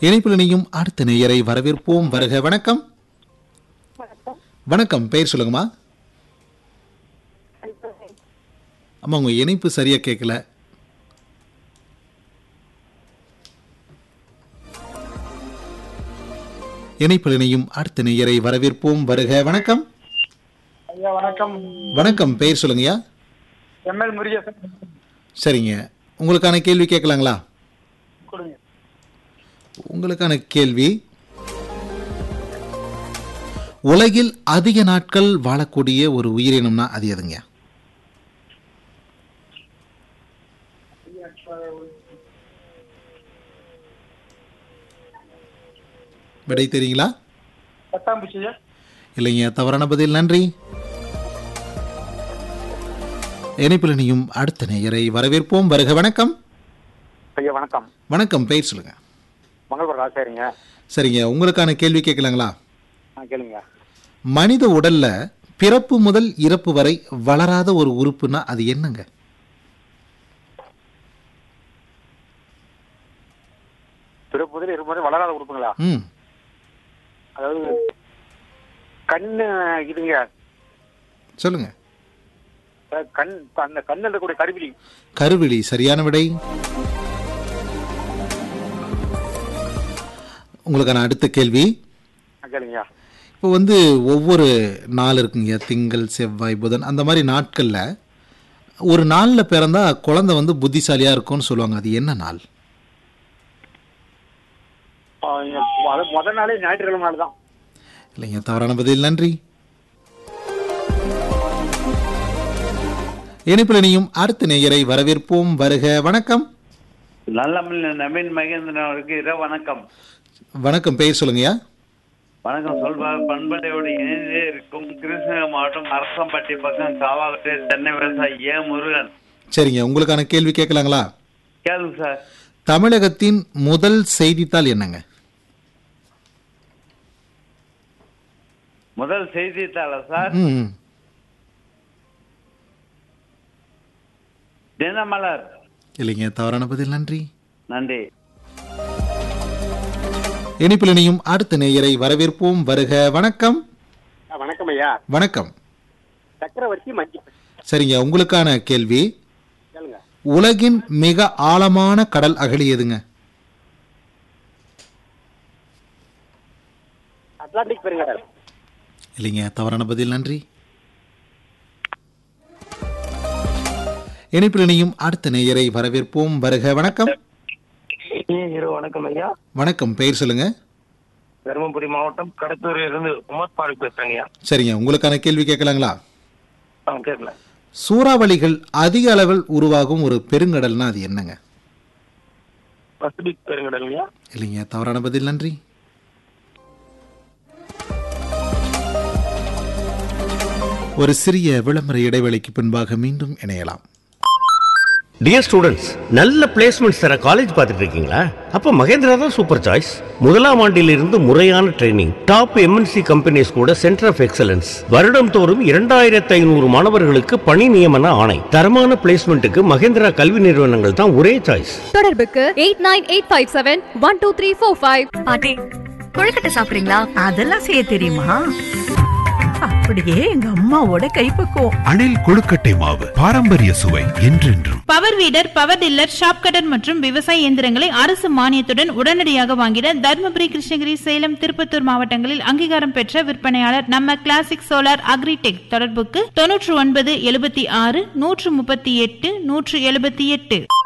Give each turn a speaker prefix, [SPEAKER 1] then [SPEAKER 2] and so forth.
[SPEAKER 1] இணைப்பில் இணையும் அடுத்த நேயரை வரவேற்போம் வருக வணக்கம்
[SPEAKER 2] வணக்கம்
[SPEAKER 1] வணக்கம் பெயர் சொல்லுங்கம்மா அம்மா உங்க இணைப்பு சரியா கேட்கல இணைப்பில் இணையும் அடுத்த நேயரை வரவேற்போம் வருக வணக்கம்
[SPEAKER 3] ஐயா வணக்கம்
[SPEAKER 1] வணக்கம் பெயர் சொல்லுங்கய்யா
[SPEAKER 3] எம்எல் முருகேசன்
[SPEAKER 1] சரிங்க உங்களுக்கான கேள்வி கேட்கலாங்களா
[SPEAKER 3] கொடுங்க
[SPEAKER 1] உங்களுக்கான கேள்வி உலகில் அதிக நாட்கள் வாழக்கூடிய ஒரு உயிரினம்னா அது எதுங்க விடை தெரியுங்களா
[SPEAKER 3] பட்டாம்பூச்சியா
[SPEAKER 1] இல்லைங்க தவறான பதில் நன்றி இணைப்பில் இணையும் அடுத்த நேயரை வரவேற்போம் வருக வணக்கம்
[SPEAKER 4] ஐயா வணக்கம்
[SPEAKER 1] வணக்கம் பெயர் சொல்லுங்க
[SPEAKER 4] மங்களபுரம் ராசாரிங்க
[SPEAKER 1] சரிங்க உங்களுக்கான கேள்வி கேட்கலாங்களா
[SPEAKER 4] ஆ கேளுங்க
[SPEAKER 1] மனித உடல்ல பிறப்பு முதல் இறப்பு வரை வளராத ஒரு உறுப்புனா அது என்னங்க
[SPEAKER 4] பிறப்புதல் இருப்பது வளராத உறுப்புங்களா
[SPEAKER 1] ம்
[SPEAKER 4] அதாவது கண்ணு இதுங்க
[SPEAKER 1] சொல்லுங்க
[SPEAKER 4] அதாவது கண் அந்த கண்ணில் இருக்கக்கூடிய கருவிலி
[SPEAKER 1] கருவிழி சரியான விடை உங்களுக்கான அடுத்த கேள்வி
[SPEAKER 4] ஆ, கேளுங்கய்யா
[SPEAKER 1] இப்போ வந்து ஒவ்வொரு நாள் இருக்குங்க திங்கள் செவ்வாய் புதன் அந்த மாதிரி நாட்களில் ஒரு நாளில் பிறந்தா குழந்தை வந்து புத்திசாலியாக இருக்கும்னு சொல்லுவாங்க அது என்ன நாள்
[SPEAKER 4] ஆ, அது முதல் நாளே ஞாயிற்றுக்கிழமை நாள் தான்
[SPEAKER 1] இல்லைங்க தவறான பதில் நன்றி இணைப்பில் இணையும் அடுத்த நேயரை வரவேற்போம் வருக வணக்கம்
[SPEAKER 5] நல்லமில் நவீன் மகேந்திரன் அவருக்கு இரவு வணக்கம்
[SPEAKER 1] வணக்கம் பெயர் சொல்லுங்கய்யா
[SPEAKER 5] வணக்கம் சொல்வார் பண்பலையோடு இணைந்தே இருக்கும் கிருஷ்ணகிரி மாவட்டம் அரசம்பட்டி பக்கம் காவாக்கட்டை சென்னை விவசாயி ஏ முருகன்
[SPEAKER 1] சரிங்க உங்களுக்கான கேள்வி கேட்கலாங்களா
[SPEAKER 5] கேளுங்க சார்
[SPEAKER 1] தமிழகத்தின் முதல் செய்தித்தாள் என்னங்க
[SPEAKER 5] முதல் செய்தித்தாளர் சார்
[SPEAKER 1] ம்
[SPEAKER 5] தினமலர்
[SPEAKER 1] இல்லைங்க தவறான பதில் நன்றி
[SPEAKER 5] நன்றி
[SPEAKER 1] இணைப்பில் இணையும் அடுத்த நேயரை வரவேற்போம் வருக வணக்கம்
[SPEAKER 4] ஆ, வணக்கம் ஐயா
[SPEAKER 1] வணக்கம்
[SPEAKER 4] சக்கரவர்த்தி மஞ்சி
[SPEAKER 1] சரிங்க உங்களுக்கான கேள்வி
[SPEAKER 4] கேளுங்க
[SPEAKER 1] உலகின் மிக ஆழமான கடல் அகழி எதுங்க
[SPEAKER 4] அட்லாண்டிக் பெருங்கடல்
[SPEAKER 1] இல்லைங்க தவறான பதில் நன்றி இணைப்பில் இணையும் அடுத்த நேயரை வரவேற்போம் வருக வணக்கம்
[SPEAKER 6] ஹீரோ வணக்கம் ஐயா
[SPEAKER 1] வணக்கம் பெயர் சொல்லுங்க
[SPEAKER 6] தருமபுரி மாவட்டம் கடத்தூரில் இருந்து உமர் பாருக் பேசுறேங்க ஐயா
[SPEAKER 1] சரிங்க உங்களுக்கான கேள்வி கேட்கலாங்களா
[SPEAKER 6] ஆ கேட்கல
[SPEAKER 1] சூறாவளிகள் அதிக அளவில் உருவாகும் ஒரு பெருங்கடல்னா அது என்னங்க
[SPEAKER 6] பசிபிக் பெருங்கடல் ஐயா
[SPEAKER 1] இல்லைங்க தவறான பதில் நன்றி ஒரு சிறிய விளம்பர இடைவேளைக்கு பின்பாக மீண்டும் இணையலாம்
[SPEAKER 7] டியர் ஸ்டூடெண்ட்ஸ் நல்ல பிளேஸ்மெண்ட்ஸ் தர காலேஜ் பார்த்துட்டு இருக்கீங்களா அப்போ மகேந்திரா தான் சூப்பர் சாய்ஸ் முதலாம் ஆண்டிலிருந்து முறையான ட்ரைனிங் டாப் எம்என்சி கம்பெனிஸ் கூட சென்டர் ஆஃப் எக்ஸலன்ஸ் வருடம் தோறும் இரண்டாயிரத்து ஐநூறு மாணவர்களுக்கு பணி நியமன ஆணை தரமான பிளேஸ்மெண்ட்டுக்கு மகேந்திரா கல்வி நிறுவனங்கள் தான் ஒரே சாய்ஸ்
[SPEAKER 8] தொடர்புக்கு eight nine eight five seven one two three four five
[SPEAKER 9] பாட்டி கொழுக்கட்டை சாப்பிடுறீங்களா
[SPEAKER 10] அதெல்லாம் செய்ய தெரியுமா அப்படியே எங்க அம்மாவோட கைப்பக்குவம்
[SPEAKER 11] அணில் கொழுக்கட்டை மாவு பாரம்பரிய சுவை என்றென்றும்
[SPEAKER 12] power weeder power tiller chaff cutter மற்றும் விவசாய இயந்திரங்களை அரசு மானியத்துடன் உடனடியாக வாங்கிட தருமபுரி கிருஷ்ணகிரி சேலம் திருப்பத்தூர் மாவட்டங்களில் அங்கீகாரம் பெற்ற விற்பனையாளர் நம்ம கிளாசிக் சோலார் அக்ரிடெக் தொடர்புக்கு தொன்னூற்று ஒன்பது எழுபத்தி ஆறு நூற்று முப்பத்தி எட்டு நூற்று எழுபத்தி எட்டு